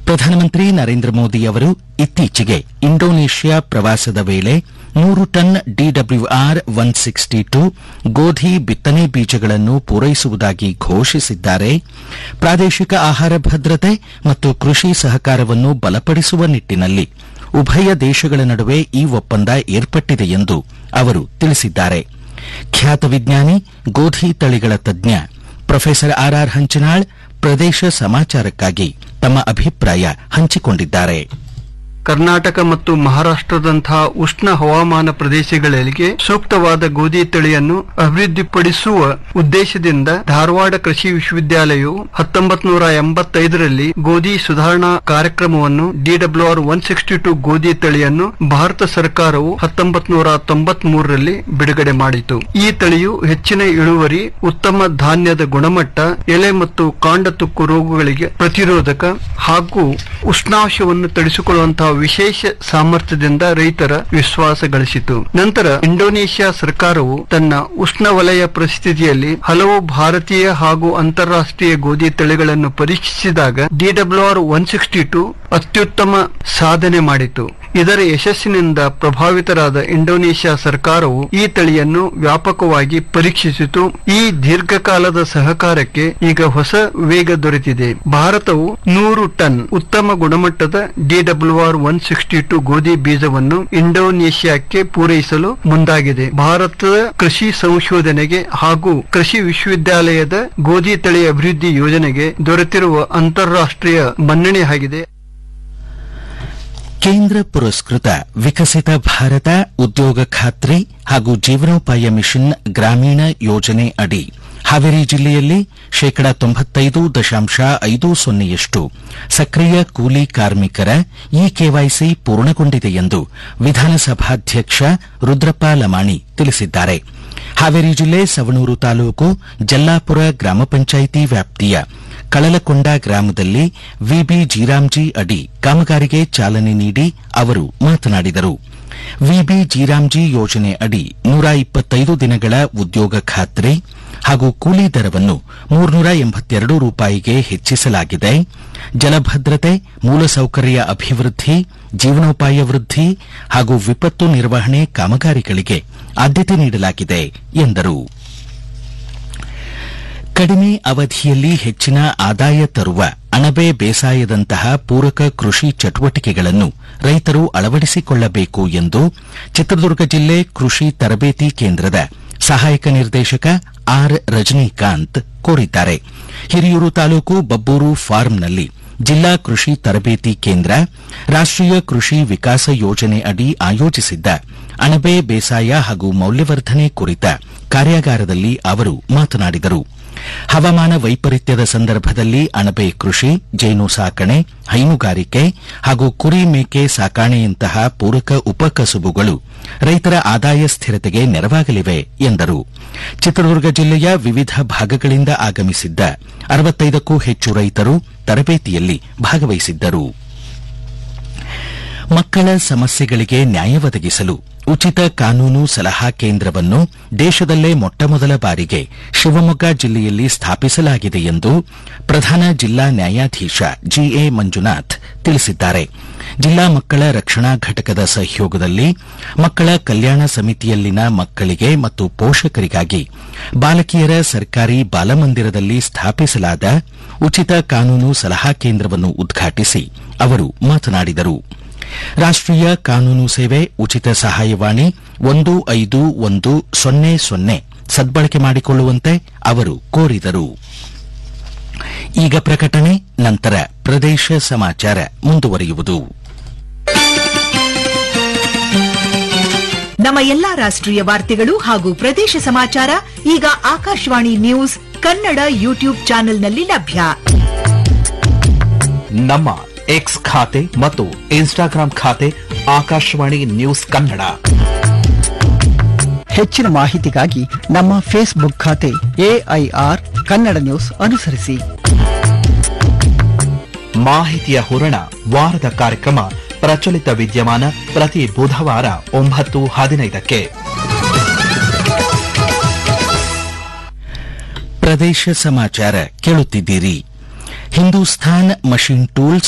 ಪ್ರಧಾನಮಂತ್ರಿ ನರೇಂದ್ರ ಮೋದಿ ಅವರು ಇತ್ತೀಚೆಗೆ ಇಂಡೋನೇಷ್ಯಾ ಪ್ರವಾಸದ ವೇಳೆ ನೂರು ton DWR one sixty two ಗೋಧಿ ಬಿತ್ತನೆ ಬೀಜಗಳನ್ನು ಪೂರೈಸುವುದಾಗಿ ಘೋಷಿಸಿದ್ದಾರೆ ಪ್ರಾದೇಶಿಕ ಆಹಾರ ಭದ್ರತೆ ಮತ್ತು ಕೃಷಿ ಸಹಕಾರವನ್ನು ಬಲಪಡಿಸುವ ನಿಟ್ಟಿನಲ್ಲಿ ಉಭಯ ದೇಶಗಳ ನಡುವೆ ಈ ಒಪ್ಪಂದ ಏರ್ಪಟ್ಟಿದೆ ಎಂದು ಅವರು ತಿಳಿಸಿದ್ದಾರೆ ಖ್ಯಾತ ವಿಜ್ಞಾನಿ ಗೋಧಿ ತಳಿಗಳ ತಜ್ಞ ಪ್ರೊಫೆಸರ್ ಆರ್ಆರ್ ಹಂಚನಾಳ್ ಪ್ರದೇಶ ಸಮಾಚಾರಕ್ಕಾಗಿ ತಮ್ಮ ಅಭಿಪ್ರಾಯ ಹಂಚಿಕೊಂಡಿದ್ದಾರೆ ಕರ್ನಾಟಕ ಮತ್ತು ಮಹಾರಾಷ್ಟ್ರದಂತಹ ಉಷ್ಣ ಹವಾಮಾನ ಪ್ರದೇಶಗಳಿಗೆ ಸೂಕ್ತವಾದ ಗೋಧಿ ತಳಿಯನ್ನು ಅಭಿವೃದ್ಧಿಪಡಿಸುವ ಉದ್ದೇಶದಿಂದ ಧಾರವಾಡ ಕೃಷಿ ವಿಶ್ವವಿದ್ಯಾಲಯವು ಹತ್ತೊಂಬತ್ತು ನೂರ ಎಂಬತ್ತೈದರಲ್ಲಿ ಗೋಧಿ ಸುಧಾರಣಾ ಕಾರ್ಯಕ್ರಮವನ್ನು ಡಿಡಬ್ಲ್ಯೂಆರ್ ಒನ್ ಸಿಕ್ಸ್ಟಿ ಟು ಗೋಧಿ ತಳಿಯನ್ನು ಭಾರತ ಸರ್ಕಾರವು ಹತ್ತೊಂಬತ್ತು ನೂರ ತೊಂಬತ್ ಮೂರರಲ್ಲಿ ಬಿಡುಗಡೆ ಮಾಡಿತು ಈ ತಳಿಯು ಹೆಚ್ಚಿನ ಇಳುವರಿ ಉತ್ತಮ ಧಾನ್ಯದ ಗುಣಮಟ್ಟ ಎಲೆ ಮತ್ತು ಕಾಂಡ ತುಕ್ಕು ರೋಗಗಳಿಗೆ ಪ್ರತಿರೋಧಕ ಹಾಗೂ ಉಷ್ಣಾಂಶವನ್ನು ತಡಿಸಿಕೊಳ್ಳುವಂತಹ ವಿಶೇಷ ಸಾಮರ್ಥ್ಯದಿಂದ ರೈತರ ವಿಶ್ವಾಸ ಗಳಿಸಿತು ನಂತರ ಇಂಡೋನೇಷ್ಯಾ ಸರ್ಕಾರವು ತನ್ನ ಉಷ್ಣವಲಯ ಪರಿಸ್ಥಿತಿಯಲ್ಲಿ ಹಲವು ಭಾರತೀಯ ಹಾಗೂ ಅಂತಾರಾಷ್ಟ್ರೀಯ ಗೋಧಿ ತಳಿಗಳನ್ನು ಪರೀಕ್ಷಿಸಿದಾಗ ಡಿಡಬ್ಲ್ಯೂಆರ್ ಒನ್ ಸಿಕ್ಸ್ಟಿ ಟು ಅತ್ಯುತ್ತಮ ಸಾಧನೆ ಮಾಡಿತು ಇದರ ಯಶಸ್ಸಿನಿಂದ ಪ್ರಭಾವಿತರಾದ ಇಂಡೋನೇಷ್ಯಾ ಸರ್ಕಾರವು ಈ ತಳಿಯನ್ನು ವ್ಯಾಪಕವಾಗಿ ಪರೀಕ್ಷಿಸಿತು ಈ ದೀರ್ಘಕಾಲದ ಸಹಕಾರಕ್ಕೆ ಈಗ ಹೊಸ ವೇಗ ದೊರೆತಿದೆ ಭಾರತವು ನೂರು ಟನ್ ಉತ್ತಮ ಗುಣಮಟ್ಟದ ಡಿಡಬ್ಲ್ಯೂಆರ್ ಒನ್ ಸಿಕ್ಸ್ಟಿ ಟು ಗೋಧಿ ಬೀಜವನ್ನು ಇಂಡೋನೇಷ್ಯಾಕ್ಕೆ ಪೂರೈಸಲು ಮುಂದಾಗಿದೆ ಭಾರತದ ಕೃಷಿ ಸಂಶೋಧನೆಗೆ ಹಾಗೂ ಕೃಷಿ ವಿಶ್ವವಿದ್ಯಾಲಯದ ಗೋಧಿ ತಳಿ ಅಭಿವೃದ್ಧಿ ಯೋಜನೆಗೆ ದೊರೆತಿರುವ ಅಂತಾರಾಷ್ಟ್ರೀಯ ಮನ್ನಣೆ ಆಗಿದೆ ಕೇಂದ್ರ ಪುರಸ್ಕೃತ ವಿಕಸಿತ ಭಾರತ ಉದ್ಯೋಗ ಖಾತ್ರಿ ಹಾಗೂ ಜೀವನೋಪಾಯ ಮಿಷನ್ ಗ್ರಾಮೀಣ ಯೋಜನೆ ಅಡಿ ಹಾವೇರಿ ಜಿಲ್ಲೆಯಲ್ಲಿ ಶೇಕಡ ತೊಂಬತ್ತೈದು ದಶಾಂಶ ಐದು ಸೊನ್ನೆಯಷ್ಟು ಸಕ್ರಿಯ ಕೂಲಿ ಕಾರ್ಮಿಕರ ಇ ಕೆವೈಸಿ ಪೂರ್ಣಗೊಂಡಿದೆ ಎಂದು ವಿಧಾನಸಭಾಧ್ಯಕ್ಷ ರುದ್ರಪ್ಪ ಲಮಾಣಿ ತಿಳಿಸಿದ್ದಾರೆ ಹಾವೇರಿ ಜಿಲ್ಲೆ ಸವಣೂರು ತಾಲೂಕು ಜಲ್ಲಾಪುರ ಗ್ರಾಮ ಪಂಚಾಯಿತಿ ವ್ಯಾಪ್ತಿಯ ಕಳಲಕೊಂಡ ಗ್ರಾಮದಲ್ಲಿ ವಿಬಿ ಜೀರಾಮ್ಜಿ ಅಡಿ ಕಾಮಗಾರಿಗೆ ಚಾಲನೆ ನೀಡಿ ಅವರು ಮಾತನಾಡಿದರು ವಿಬಿ ಜೀರಾಮ್ಜಿ ಯೋಜನೆ ಅಡಿ ನೂರ ಇಪ್ಪತ್ತೈದು ದಿನಗಳ ಉದ್ಯೋಗ ಖಾತ್ರಿ ಹಾಗೂ ಕೂಲಿ ದರವನ್ನು ಮೂರ್ನೂರ ಎಂಬತ್ತೆರಡು ರೂಪಾಯಿಗೆ ಹೆಚ್ಚಿಸಲಾಗಿದೆ ಜಲಭದ್ರತೆ ಮೂಲಸೌಕರ್ಯ ಅಭಿವೃದ್ಧಿ ಜೀವನೋಪಾಯ ವೃದ್ಧಿ ಹಾಗೂ ವಿಪತ್ತು ನಿರ್ವಹಣೆ ಕಾಮಗಾರಿಗಳಿಗೆ ಆದ್ಯತೆ ನೀಡಲಾಗಿದೆ ಎಂದರು ಕಡಿಮೆ ಅವಧಿಯಲ್ಲಿ ಹೆಚ್ಚಿನ ಆದಾಯ ತರುವ ಅಣಬೆ ಬೇಸಾಯದಂತಹ ಪೂರಕ ಕೃಷಿ ಚಟುವಟಿಕೆಗಳನ್ನು ರೈತರು ಅಳವಡಿಸಿಕೊಳ್ಳಬೇಕು ಎಂದು ಚಿತ್ರದುರ್ಗ ಜಿಲ್ಲೆ ಕೃಷಿ ತರಬೇತಿ ಕೇಂದ್ರದ ಸಹಾಯಕ ನಿರ್ದೇಶಕ ಆರ್ ರಜನಿಕಾಂತ್ ಕೋರಿದ್ದಾರೆ ಹಿರಿಯೂರು ತಾಲೂಕು ಬಬ್ಬೂರು ಫಾರ್ಮ್ನಲ್ಲಿ ಜಿಲ್ಲಾ ಕೃಷಿ ತರಬೇತಿ ಕೇಂದ್ರ ರಾಷ್ಟೀಯ ಕೃಷಿ ವಿಕಾಸ ಯೋಜನೆ ಅಡಿ ಆಯೋಜಿಸಿದ್ದ ಅಣಬೆ ಬೇಸಾಯ ಹಾಗೂ ಮೌಲ್ಯವರ್ಧನೆ ಕುರಿತ ಕಾರ್ಯಾಗಾರದಲ್ಲಿ ಅವರು ಮಾತನಾಡಿದರು ಹವಾಮಾನ ವೈಪರೀತ್ಯದ ಸಂದರ್ಭದಲ್ಲಿ ಅಣಬೆ ಕೃಷಿ ಜೇನು ಸಾಕಣೆ ಹೈನುಗಾರಿಕೆ ಹಾಗೂ ಕುರಿ ಮೇಕೆ ಸಾಕಾಣೆಯಂತಹ ಪೂರಕ ಉಪಕಸುಬುಗಳು ರೈತರ ಆದಾಯ ಸ್ಥಿರತೆಗೆ ನೆರವಾಗಲಿವೆ ಎಂದರು ಚಿತ್ರದುರ್ಗ ಜಿಲ್ಲೆಯ ವಿವಿಧ ಭಾಗಗಳಿಂದ ಆಗಮಿಸಿದ್ದ ಅರವತ್ತೈದಕ್ಕೂ ಹೆಚ್ಚು ರೈತರು ತರಬೇತಿಯಲ್ಲಿ ಭಾಗವಹಿಸಿದ್ದರು ಮಕ್ಕಳ ಸಮಸ್ಯೆಗಳಿಗೆ ನ್ಯಾಯ ಒದಗಿಸಲು ಉಚಿತ ಕಾನೂನು ಸಲಹಾ ಕೇಂದ್ರವನ್ನು ದೇಶದಲ್ಲೇ ಮೊಟ್ಟಮೊದಲ ಬಾರಿಗೆ ಶಿವಮೊಗ್ಗ ಜಿಲ್ಲೆಯಲ್ಲಿ ಸ್ಥಾಪಿಸಲಾಗಿದೆ ಎಂದು ಪ್ರಧಾನ ಜಿಲ್ಲಾ ನ್ಯಾಯಾಧೀಶ ಜಿಎ ಮಂಜುನಾಥ್ ತಿಳಿಸಿದ್ದಾರೆ ಜಿಲ್ಲಾ ಮಕ್ಕಳ ರಕ್ಷಣಾ ಘಟಕದ ಸಹಯೋಗದಲ್ಲಿ ಮಕ್ಕಳ ಕಲ್ಯಾಣ ಸಮಿತಿಯಲ್ಲಿನ ಮಕ್ಕಳಿಗೆ ಮತ್ತು ಪೋಷಕರಿಗಾಗಿ ಬಾಲಕಿಯರ ಸರ್ಕಾರಿ ಬಾಲಮಂದಿರದಲ್ಲಿ ಸ್ಥಾಪಿಸಲಾದ ಉಚಿತ ಕಾನೂನು ಸಲಹಾ ಕೇಂದ್ರವನ್ನು ಉದ್ಘಾಟಿಸಿ ಅವರು ಮಾತನಾಡಿದರು ರಾಷ್ಟೀಯ ಕಾನೂನು ಸೇವೆ ಉಚಿತ ಸಹಾಯವಾಣಿ ಒಂದು ಐದು ಒಂದು ಸೊನ್ನೆ ಸೊನ್ನೆ ಸದ್ಬಳಕೆ ಮಾಡಿಕೊಳ್ಳುವಂತೆ ಅವರು ಕೋರಿದರು ಈಗ ಪ್ರಕಟಣೆ ನಂತರ ಪ್ರದೇಶ ಸಮಾಚಾರ ಮುಂದುವರಿಯುವುದು ನಮ್ಮ ಎಲ್ಲಾ ರಾಷ್ಟ್ರೀಯ ವಾರ್ತೆಗಳು ಹಾಗೂ ಪ್ರದೇಶ ಸಮಾಚಾರ ಈಗ ಆಕಾಶವಾಣಿ ನ್ಯೂಸ್ ಕನ್ನಡ ಯೂಟ್ಯೂಬ್ ಚಾನೆಲ್ನಲ್ಲಿ ಲಭ್ಯ ನಮ್ಮ ಎಕ್ಸ್ ಖಾತೆ ಮತ್ತು ಇನ್ಸ್ಟಾಗ್ರಾಂ ಖಾತೆ ಆಕಾಶವಾಣಿ ನ್ಯೂಸ್ ಕನ್ನಡ ಹೆಚ್ಚಿನ ಮಾಹಿತಿಗಾಗಿ ನಮ್ಮ ಫೇಸ್ಬುಕ್ ಖಾತೆ ಎಐಆರ್ ಕನ್ನಡ ನ್ಯೂಸ್ ಅನುಸರಿಸಿ ಮಾಹಿತಿಯ ಹೂರಣ ವಾರದ ಕಾರ್ಯಕ್ರಮ ಪ್ರಚಲಿತ ವಿದ್ಯಮಾನ ಪ್ರತಿ ಬುಧವಾರ ಒಂಬತ್ತು ಹದಿನೈದಕ್ಕೆ ಪ್ರದೇಶ ಸಮಾಚಾರ ಕೇಳುತ್ತಿದ್ದೀರಿ ಹಿಂದೂಸ್ತಾನ್ ಮಷಿನ್ ಟೂಲ್ಸ್